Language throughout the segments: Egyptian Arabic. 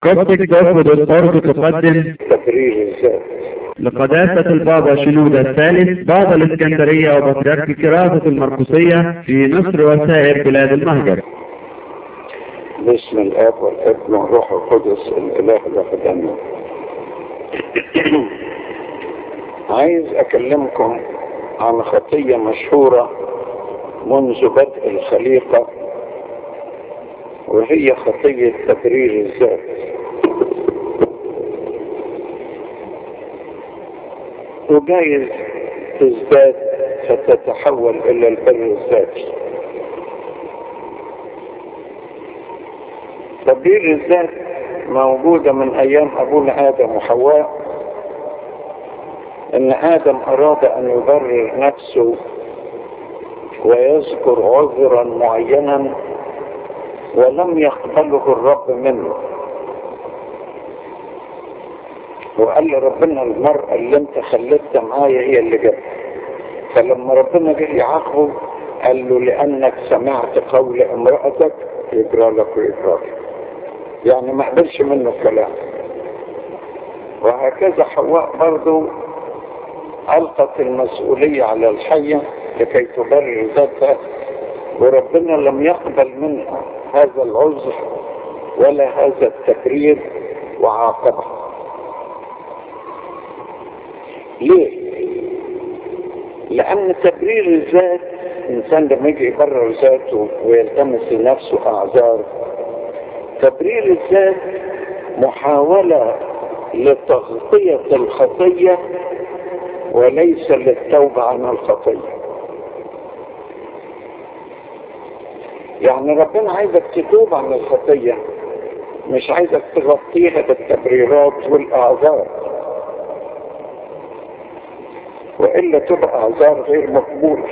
قصدك ترفض الطرد تقدم تبرير الذات لقداسة البابا شنودة الثالث بابا الإسكندرية وبطريرك كراسة المرقسية في مصر وسائر بلاد المهجر باسم الاب والابن والروح القدس الاله الواحد امين عايز اكلمكم عن خطية مشهورة منذ بدء الخليقة وهي خطية تبرير الذات وجايز تزداد فتتحول الى البر الذاتي تبرير الذات موجودة من ايام ابونا ادم وحواء ان ادم اراد ان يبرر نفسه ويذكر عذرا معينا ولم يقبله الرب منه وقال لي ربنا المرأة اللي انت خليتها معايا هي اللي جت فلما ربنا جه يعاقبه قال له لانك سمعت قول امرأتك يجرى لك ويجرى لك يعني ما قبلش منه الكلام وهكذا حواء برضو ألقت المسؤولية على الحية لكي تبرر ذاتها وربنا لم يقبل منها هذا العذر ولا هذا التبرير وعاقبها ليه؟ لأن تبرير الذات الإنسان لما يجي يبرر ذاته ويلتمس لنفسه أعذار تبرير الذات محاولة لتغطية الخطية وليس للتوبة عن الخطية يعني ربنا عايزك تتوب عن الخطية مش عايزك تغطيها بالتبريرات والأعذار وإلا تبقى أعذار غير مقبولة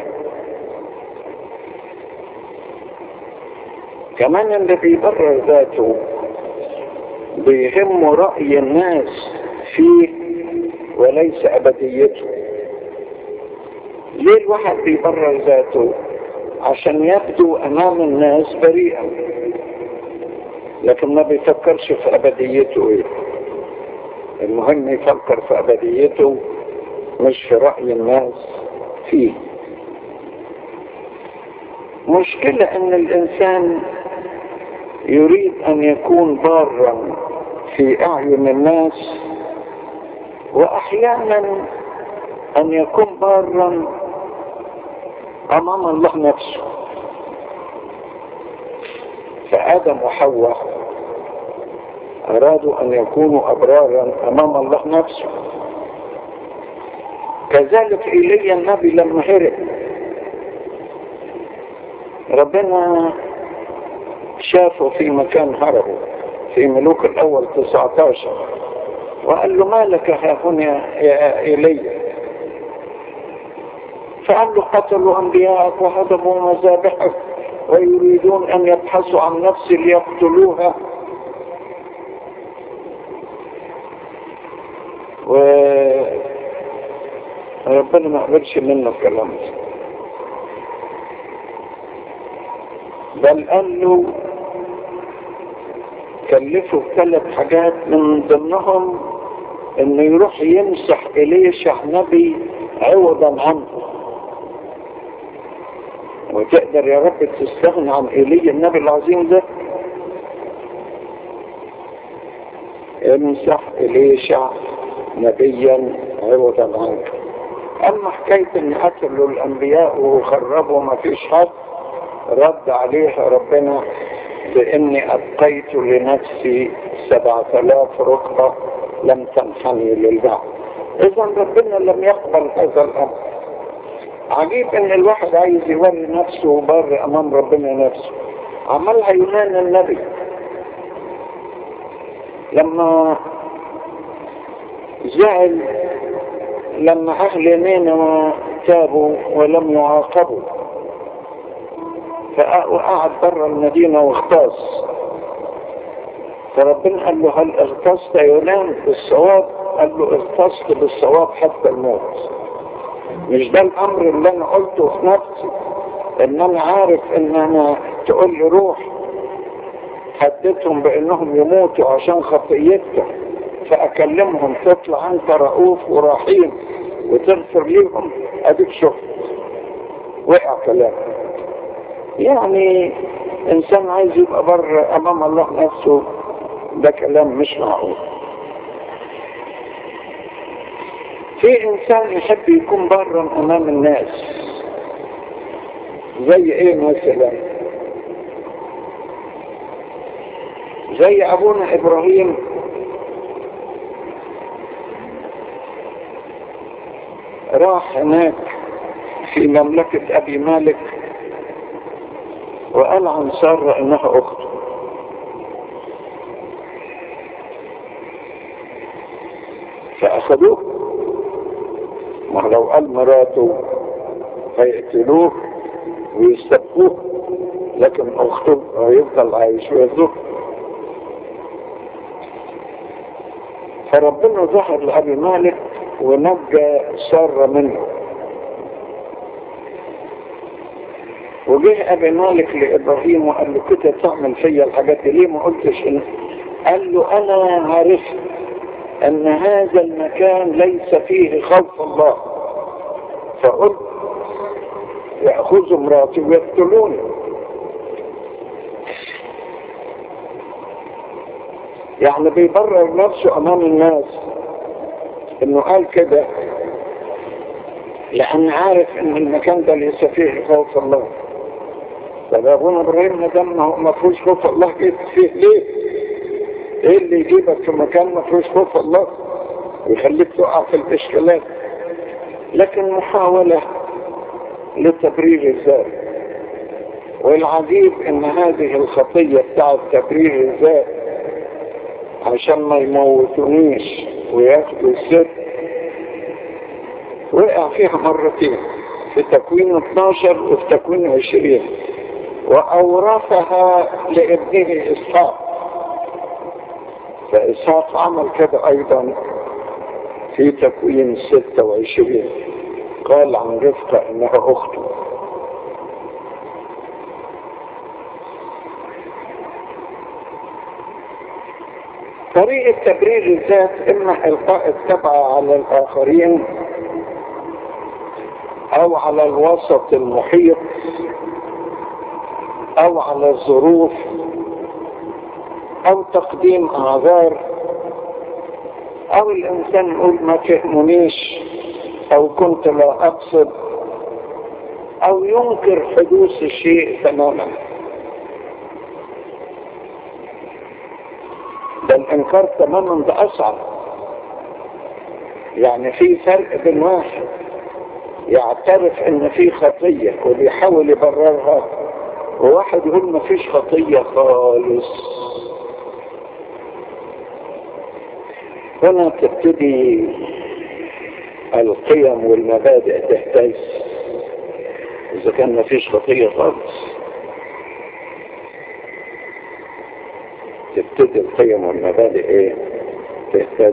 كمان اللي بيبرر ذاته بيهم رأي الناس فيه وليس أبديته ليه الواحد بيبرر ذاته عشان يبدو أمام الناس بريئا لكن ما بيفكرش في أبديته إيه المهم يفكر في أبديته مش في رأي الناس فيه مشكلة ان الانسان يريد ان يكون بارا في اعين الناس واحيانا ان يكون بارا امام الله نفسه فادم وحواء ارادوا ان يكونوا ابرارا امام الله نفسه كذلك ايليا النبي لما هرب ربنا شافه في مكان هربه في ملوك الاول 19 وقال له ما لك ها هنا يا ايليا فقال له قتلوا انبياءك وهدموا مذابحك ويريدون ان يبحثوا عن نفسي ليقتلوها و ربنا ما قبلش منه الكلام ده بل قال له كلفه ثلاث حاجات من ضمنهم انه يروح يمسح اليشع نبي عوضا عنه وتقدر يا رب تستغنى عن ايليا النبي العظيم ده امسح اليشع نبيا عوضا عنك اما حكاية ان قتلوا الانبياء وخربوا ما فيش حد رد عليها ربنا باني ابقيت لنفسي سبعة الاف ركبة لم تنحني للبعض اذا ربنا لم يقبل هذا الامر عجيب ان الواحد عايز يوري نفسه بر امام ربنا نفسه عملها يونان النبي لما زعل لما اهل نينوى تابوا ولم يعاقبوا فقعد بره المدينة واغتص فربنا قال له هل اغتصت يونان بالصواب قال له اغتصت بالصواب حتى الموت مش ده الامر اللي انا قلته في نفسي ان انا عارف ان انا تقول لي روح هددتهم بانهم يموتوا عشان خطيتك فاكلمهم تطلع انت رؤوف ورحيم وتغفر ليهم اديك شفت وقع كلام يعني انسان عايز يبقى بر امام الله نفسه ده كلام مش معقول في انسان يحب يكون برا امام الناس زي ايه مثلا زي ابونا ابراهيم راح هناك في مملكة ابي مالك وقال عن سارة انها اخته فاخذوه ما لو قال مراته هيقتلوه ويستبقوه لكن اخته هيفضل عايش ويرزقه فربنا ظهر لأبي مالك ونجى سارة منه وجه أبي مالك لإبراهيم وقال له كده تعمل فيا الحاجات دي ليه ما قلتش إن قال له أنا عرفت أن هذا المكان ليس فيه خوف الله فقلت يأخذوا مراتي ويقتلوني يعني بيبرر نفسه امام الناس انه قال كده لان عارف ان المكان ده ليس فيه خوف الله طب ابونا ابراهيم ما دام ما فيهوش خوف الله جيت فيه ليه؟ ايه اللي يجيبك في مكان ما فيهوش خوف الله ويخليك تقع في الاشكالات لكن محاولة لتبرير الذات والعجيب ان هذه الخطية بتاعت تبرير الذات عشان ما يموتونيش وياخدوا السر وقع فيها مرتين في تكوين 12 وفي تكوين 20 وأورثها لابنه إسحاق فإسحاق عمل كده أيضا في تكوين 26 قال عن رفقة إنها أخته طريقة تبرير الذات إما إلقاء التبع على الآخرين أو على الوسط المحيط أو على الظروف أو تقديم أعذار أو الإنسان يقول ما فهمنيش أو كنت لا أقصد أو ينكر حدوث الشيء تماما ده الإنكار تماما ده أصعب يعني في فرق بين واحد يعترف ان في خطية وبيحاول يبررها وواحد يقول ما فيش خطية خالص هنا تبتدي القيم والمبادئ تهتز اذا كان ما فيش خطية خالص تبتدي القيم والمبادئ ايه تهتز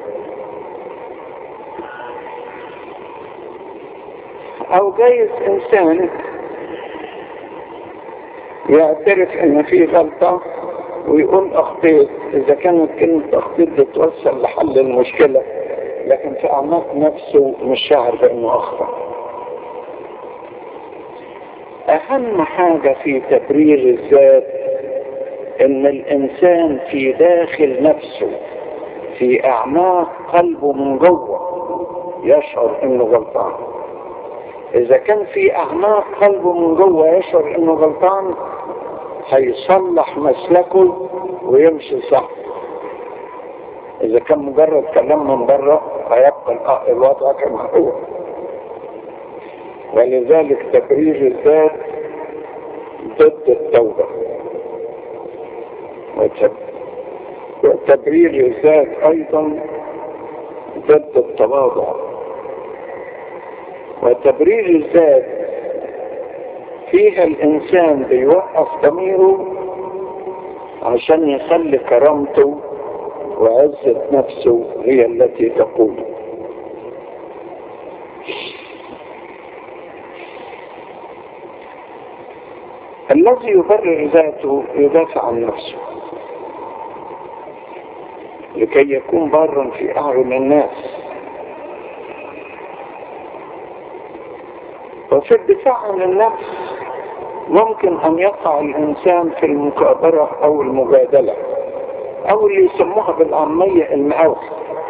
او جايز انسان يعترف ان في غلطة ويقول اخطيت اذا كانت كلمة اخطيت بتوصل لحل المشكلة لكن في اعماق نفسه مش شاعر بانه اخطأ اهم حاجة في تبرير الذات ان الانسان في داخل نفسه في اعماق قلبه من جوه يشعر انه غلطان اذا كان في اعماق قلبه من جوه يشعر انه غلطان هيصلح مسلكه ويمشي صح اذا كان مجرد كلام من بره هيبقى الوضع كما هو ولذلك تبرير الذات ضد التوبه وتبرير الذات ايضا ضد التواضع وتبرير الذات فيها الانسان بيوقف ضميره عشان يخلي كرامته وعزة نفسه هي التي تقول الذي يبرر ذاته يدافع عن نفسه لكي يكون بارا في أعين الناس وفي الدفاع عن النفس ممكن أن يقع الإنسان في المكابرة أو المجادلة أو اللي يسموها بالعامية المقاوحة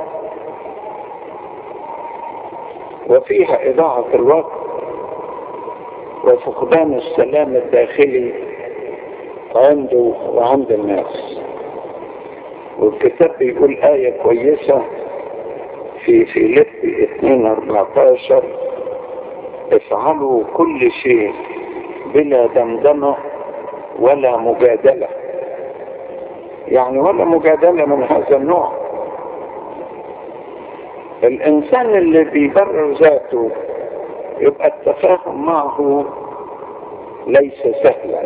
وفيها إضاعة الوقت وفقدان السلام الداخلي عنده وعند الناس والكتاب بيقول آية كويسة في فيليب 2 14 افعلوا كل شيء بلا دمدمة ولا مجادلة يعني ولا مجادلة من هذا النوع الإنسان اللي بيبرر ذاته يبقى التفاهم معه ليس سهلا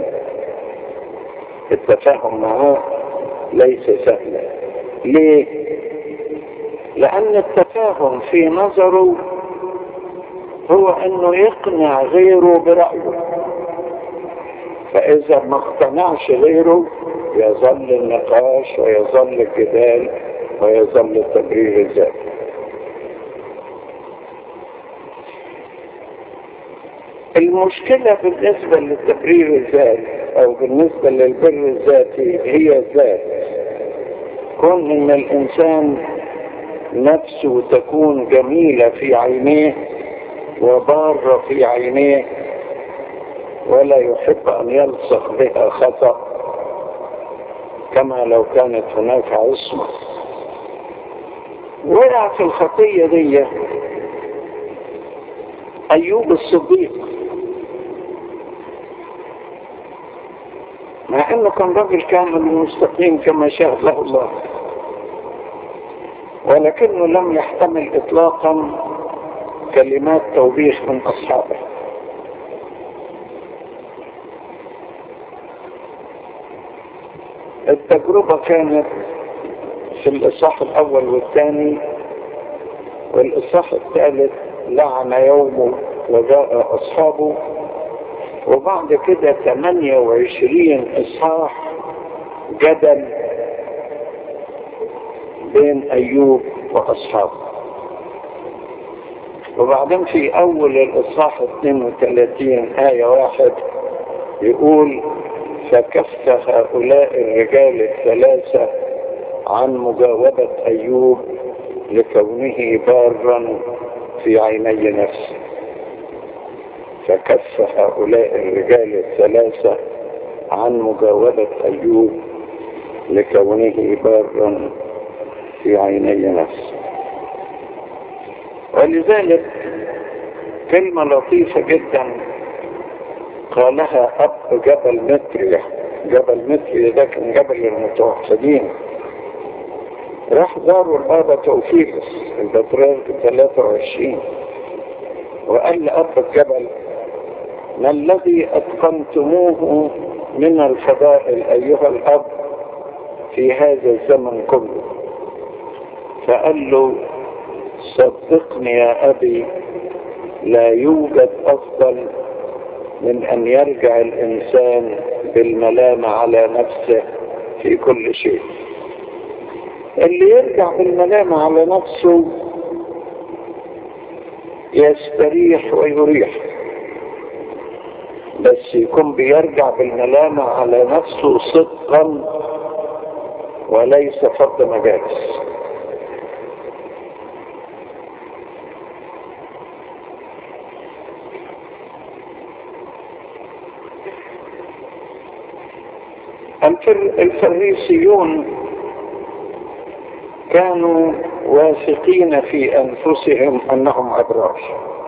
التفاهم معه ليس سهلا ليه لأن التفاهم في نظره هو أنه يقنع غيره برأيه فإذا ما اقتنعش غيره يظل النقاش ويظل الجدال ويظل تبرير الذات المشكلة بالنسبة للتبرير الذات أو بالنسبة للبر الذاتي هي الذات كون إن الإنسان نفسه تكون جميلة في عينيه وبارة في عينيه ولا يحب أن يلصق بها خطأ كما لو كانت هناك عصمة وقع في الخطية دي أيوب الصديق مع انه كان راجل كامل ومستقيم كما شاء له الله ولكنه لم يحتمل اطلاقا كلمات توبيخ من اصحابه التجربة كانت في الإصحاح الأول والثاني والإصحاح الثالث لعن يومه وجاء أصحابه وبعد كده 28 إصحاح جدل بين أيوب وأصحابه وبعدين في أول الإصحاح 32 آية واحد يقول فكف هؤلاء الرجال الثلاثة عن مجاوبة أيوب لكونه بارا في عيني نفسه فكف هؤلاء الرجال الثلاثة عن مجاوبة أيوب لكونه بارا في عيني نفسه ولذلك كلمة لطيفة جدا قالها أب جبل متريا جبل متريا ده كان جبل المتوحدين راح زاروا البابا توفيقس البطريرك 23 وقال لأب الجبل ما الذي أتقنتموه من الفضائل أيها الأب في هذا الزمن كله فقال له صدقني يا أبي لا يوجد أفضل من أن يرجع الإنسان بالملامة على نفسه في كل شيء اللي يرجع بالملامة على نفسه يستريح ويريح بس يكون بيرجع بالملامة على نفسه صدقا وليس فرض مجالس الفريسيون كانوا واثقين في أنفسهم أنهم أبرار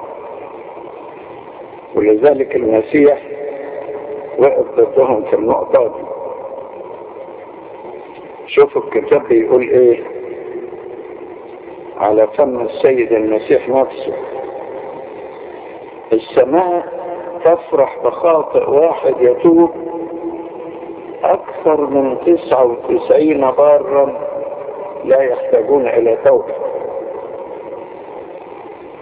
ولذلك المسيح وقف ضدهم في النقطة دي شوفوا الكتاب بيقول ايه على فم السيد المسيح نفسه السماء تفرح بخاطئ واحد يتوب أكثر من تسعة وتسعين بارا لا يحتاجون إلى توبة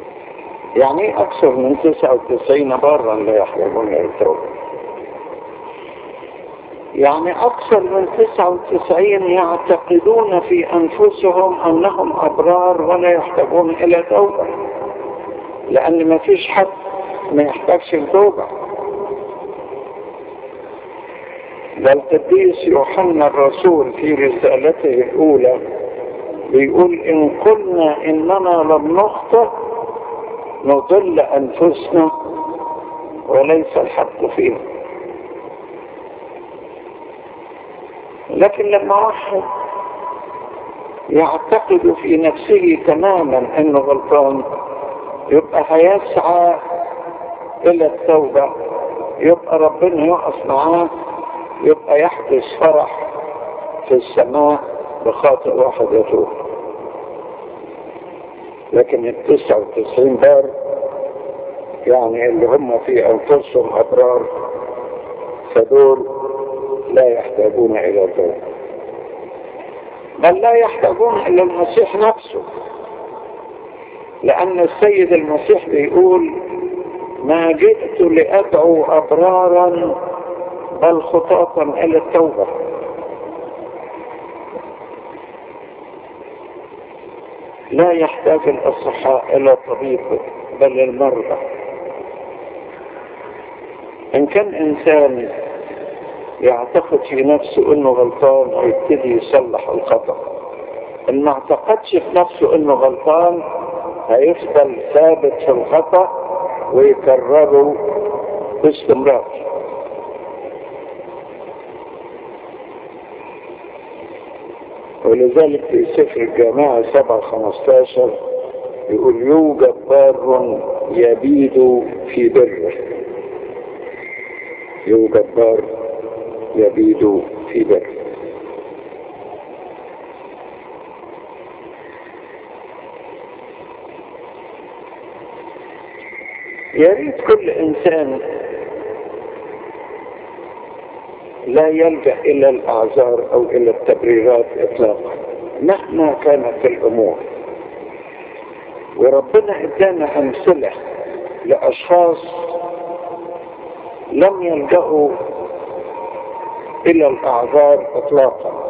يعني أكثر من تسعة وتسعين بارا لا يحتاجون إلى توبة يعني أكثر من 99 يعتقدون في أنفسهم أنهم أبرار ولا يحتاجون إلى توبة لأن ما فيش حد ما يحتاجش لتوبة ده القديس يوحنا الرسول في رسالته الأولى بيقول إن قلنا إننا لم نخطئ نضل أنفسنا وليس الحق فينا لكن لما واحد يعتقد في نفسه تماما انه غلطان يبقى هيسعى الى التوبة يبقى ربنا يقف معاه يبقى يحدث فرح في السماء بخاطئ واحد يتوب لكن التسعة وتسعين بار يعني اللي هم في انفسهم ابرار فدول لا يحتاجون الى توبة بل لا يحتاجون الى المسيح نفسه لان السيد المسيح بيقول ما جئت لادعو ابرارا بل خطاطا الى التوبة لا يحتاج الاصحاء الى طبيب بل المرضى ان كان انسان يعتقد في نفسه انه غلطان هيبتدي يصلح الخطأ ان ما اعتقدش في نفسه انه غلطان هيفضل ثابت في الخطأ ويكرره باستمرار ولذلك في سفر الجماعة 7 15 يقول يوجد بار يبيد في بره يوجد بار يبيد في بر يا ريت كل انسان لا يلجا الى الاعذار او الى التبريرات اطلاقا مهما كانت الامور وربنا ادانا امثله لاشخاص لم يلجأوا الى الاعذار اطلاقا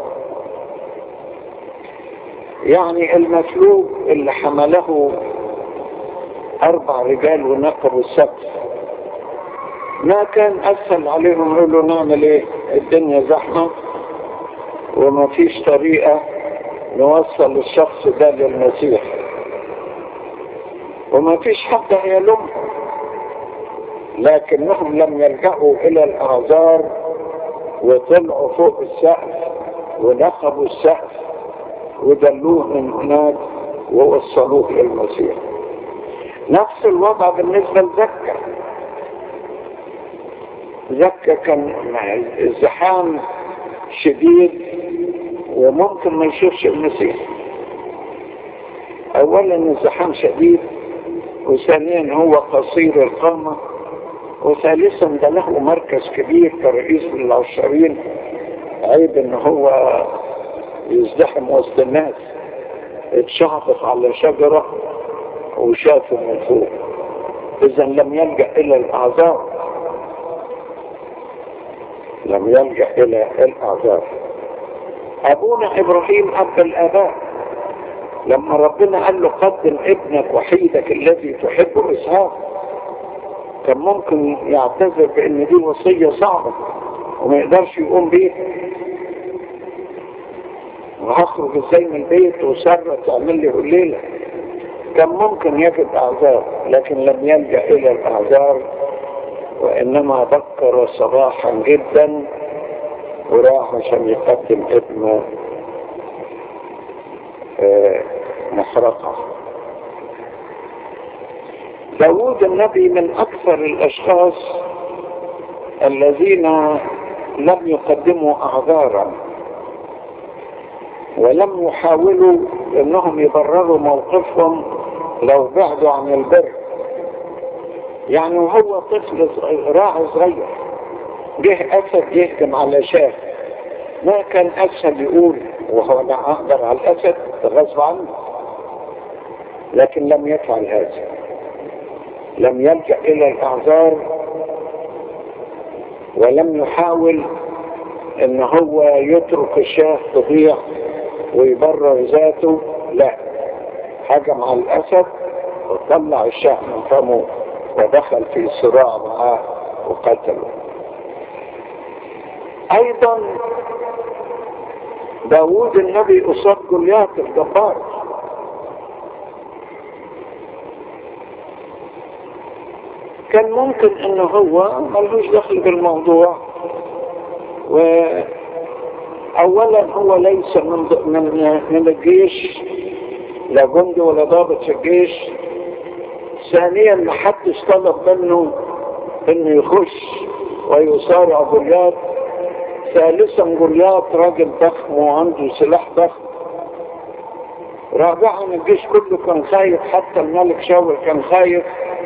يعني المسلوب اللي حمله اربع رجال ونقبوا السقف ما كان اسهل عليهم يقولوا نعمل ايه الدنيا زحمة وما فيش طريقة نوصل الشخص ده للمسيح وما فيش حد هيلومهم لكنهم لم يلجأوا الى الاعذار وطلعوا فوق السقف ونقبوا السقف ودلوه من هناك ووصلوه للمسيح نفس الوضع بالنسبة لزكا زكا كان مع الزحام شديد وممكن ما يشوفش المسيح اولا الزحام شديد وثانيا هو قصير القامة وثالثا ده له مركز كبير كرئيس للعشرين عيب ان هو يزدحم وسط الناس اتشعطف على شجرة وشافه من فوق اذا لم يلجأ الى الاعذار لم يلجأ الى الاعذار ابونا ابراهيم اب الاباء لما ربنا قال له قدم ابنك وحيدك الذي تحبه اسحاق كان ممكن يعتذر بان دي وصية صعبة وما يقدرش يقوم بيها وهخرج ازاي من البيت وسرة تعمل لي الليلة كان ممكن يجد اعذار لكن لم يلجأ الى الاعذار وانما بكر صباحا جدا وراح عشان يقدم ابنه آه محرقة داود النبي من اكثر الاشخاص الذين لم يقدموا اعذارا ولم يحاولوا انهم يبرروا موقفهم لو بعدوا عن البر يعني وهو طفل راعي صغير جه اسد يهجم على شاه ما كان اسد يقول وهو انا اقدر على الاسد غصب عنه لكن لم يفعل هذا لم يلجا الى الاعذار ولم يحاول ان هو يترك الشاه تضيع ويبرر ذاته لا هجم على الاسد وطلع الشاه من فمه ودخل في صراع معاه وقتله ايضا داوود النبي قصاد جولياث الجبار كان ممكن انه هو ملهوش دخل بالموضوع واولا هو ليس من من من الجيش لا جندي ولا ضابط في الجيش ثانيا ما حدش طلب منه انه يخش ويصارع جولياث ثالثا جولياث راجل ضخم وعنده سلاح ضخم رابعا الجيش كله كان خايف حتى الملك شاول كان خايف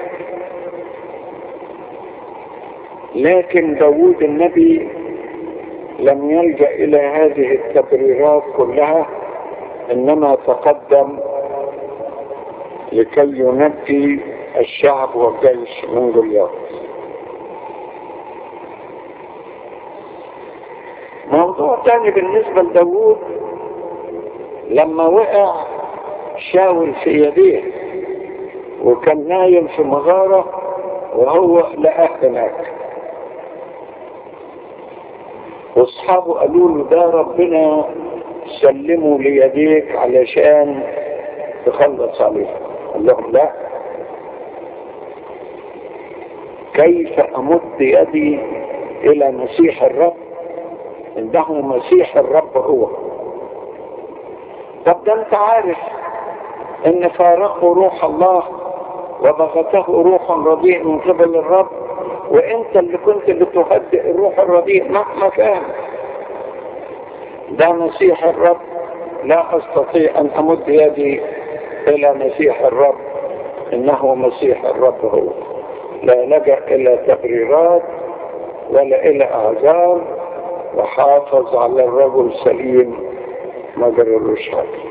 لكن داوود النبي لم يلجأ إلى هذه التبريرات كلها إنما تقدم لكي ينجي الشعب والجيش من جولياث موضوع تاني بالنسبة لداوود لما وقع شاول في يديه وكان نايم في مغارة وهو لقاه هناك واصحابه قالوا له ده ربنا سلمه ليديك علشان تخلص عليه قال لهم لا كيف امد يدي الى مسيح الرب انه مسيح الرب هو طب ده انت عارف ان فارقه روح الله وبغته روح رديء من قبل الرب وانت اللي كنت بتهدئ الروح الرديء مهما كان ده مسيح الرب لا استطيع ان امد يدي الى مسيح الرب انه مسيح الرب هو لا لجأ الى تبريرات ولا الى اعذار وحافظ على الرجل سليم ما جرلوش حاجه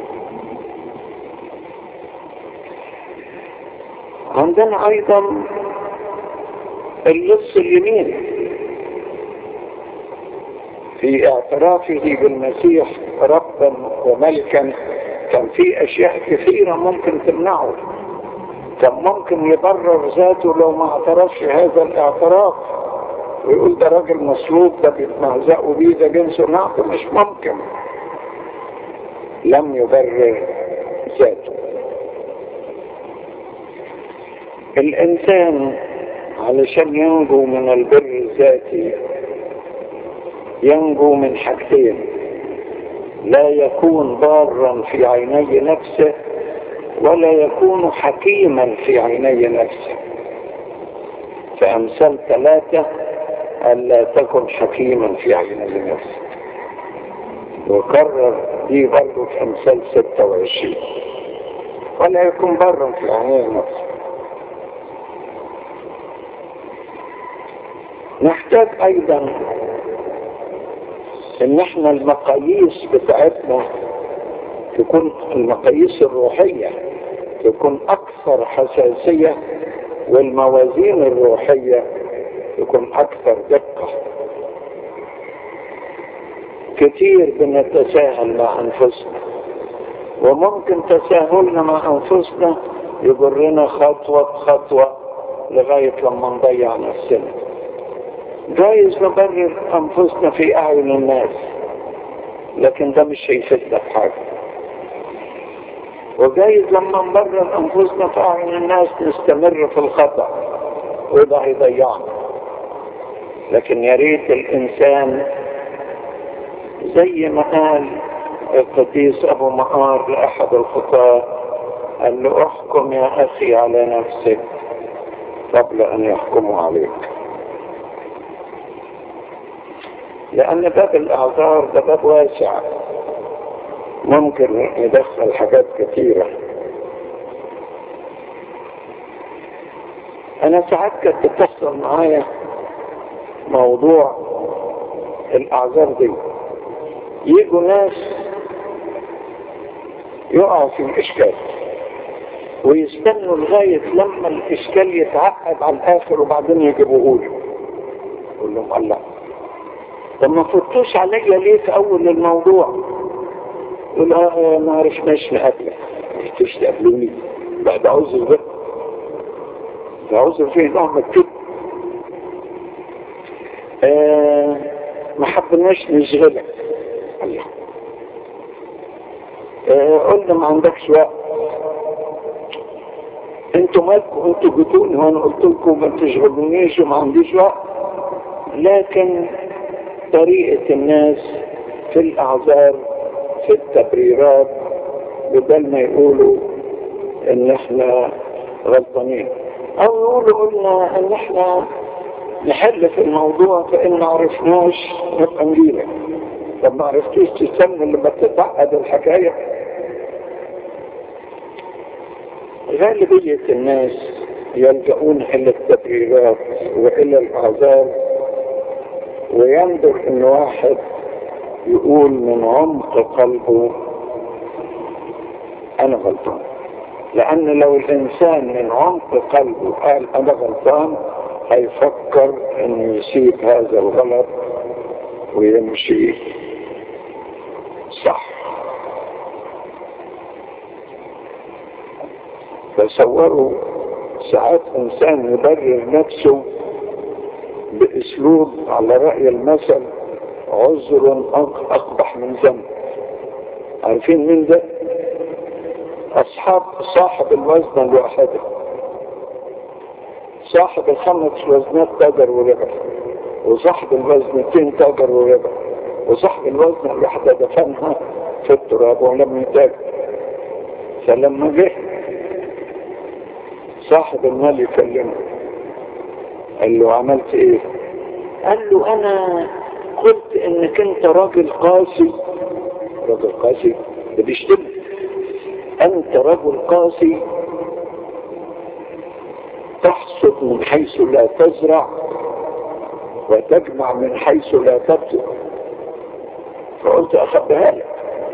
عندنا ايضا اللص اليمين في اعترافه بالمسيح ربا وملكا كان في اشياء كثيرة ممكن تمنعه كان ممكن يبرر ذاته لو ما اعترفش هذا الاعتراف ويقول ده راجل مصلوب ده بيتمهزقوا بيه ده جنسه نعطي مش ممكن لم يبرر ذاته الانسان علشان ينجو من البر الذاتي ينجو من حاجتين لا يكون ضارا في عيني نفسه ولا يكون حكيما في عيني نفسه فأمثال ثلاثة ألا تكن حكيما في عيني نفسك وكرر دي برضه في أمثال 26 ولا يكون برا في عيني نفسه نحتاج ايضا ان احنا المقاييس بتاعتنا تكون المقاييس الروحية تكون اكثر حساسية والموازين الروحية تكون اكثر دقة كتير بنتساهل مع انفسنا وممكن تساهلنا مع انفسنا يجرنا خطوة خطوة لغاية لما نضيع نفسنا جايز نبرر انفسنا في اعين الناس لكن ده مش هيفيدنا في حاجه وجايز لما نبرر انفسنا في اعين الناس نستمر في الخطا وده هيضيعنا لكن يا ريت الانسان زي ما قال القديس ابو مقار لاحد الخطاه قال له احكم يا اخي على نفسك قبل ان يحكموا عليك لأن باب الأعذار ده باب واسع ممكن يدخل حاجات كثيرة أنا ساعات كانت بتحصل معايا موضوع الأعذار دي يجوا ناس يقعوا في الإشكال ويستنوا لغاية لما الإشكال يتعقد على الآخر وبعدين يجيبوه له يقول لهم الله طب ما فتوش عليا ليه في اول الموضوع يقول اه ما عرفناش نقابلك ما فتوش تقابلوني بعد عذر ده ده عذر فيه نوع من الكذب آه ما حبناش نشغلك الله آه قلنا ما عندكش وقت انتوا مالكم انتوا جيتوني وانا قلت لكم ما تشغلونيش وما عنديش وقت لكن طريقة الناس في الاعذار في التبريرات بدل ما يقولوا ان احنا غلطانين او يقولوا قلنا ان احنا نحل في الموضوع فان ما عرفناش نبقى نجيلك طب ما عرفتوش تستنى لما تتعقد الحكايه غالبية الناس يلجؤون إلى التبريرات وإلى الأعذار وينظر إن واحد يقول من عمق قلبه أنا غلطان لأن لو الإنسان من عمق قلبه قال أنا غلطان هيفكر إنه يسيب هذا الغلط ويمشي صح تصوروا ساعات انسان يبرر نفسه باسلوب على رأي المثل عذر اقبح من ذنب عارفين مين ده اصحاب صاحب الوزن الواحدة صاحب الخمس وزنات تاجر وربح وصاحب الوزنتين تاجر وربح وصاحب الوزن الواحدة دفنها في التراب ولم يتاجر فلما جه صاحب المال يكلمه قال له عملت ايه قال له انا قلت انك انت راجل قاسي راجل قاسي ده بيشتم انت رجل قاسي تحصد من حيث لا تزرع وتجمع من حيث لا تبذر فقلت اخبيها لك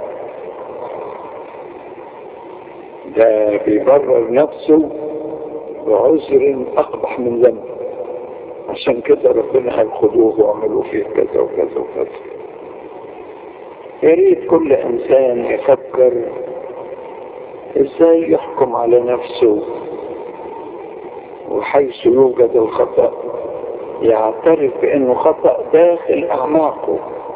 ده بيبرر نفسه بعذر اقبح من ذنب عشان كده ربنا هيخدوه وعملوا فيه كذا وكذا وكذا يا ريت كل انسان يفكر ازاي يحكم على نفسه وحيث يوجد الخطأ يعترف بانه خطأ داخل اعماقه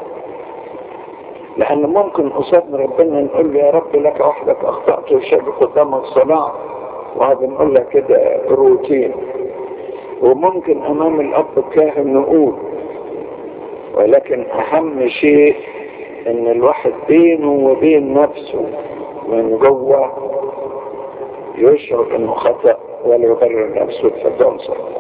لان ممكن قصادنا ربنا نقول له يا رب لك وحدك اخطأت والشر قدامك صنعت وهذا نقول لك كده روتين وممكن امام الاب الكاهن نقول ولكن اهم شيء ان الواحد بينه وبين نفسه من جوه يشعر انه خطأ ولا يبرر نفسه فتنصر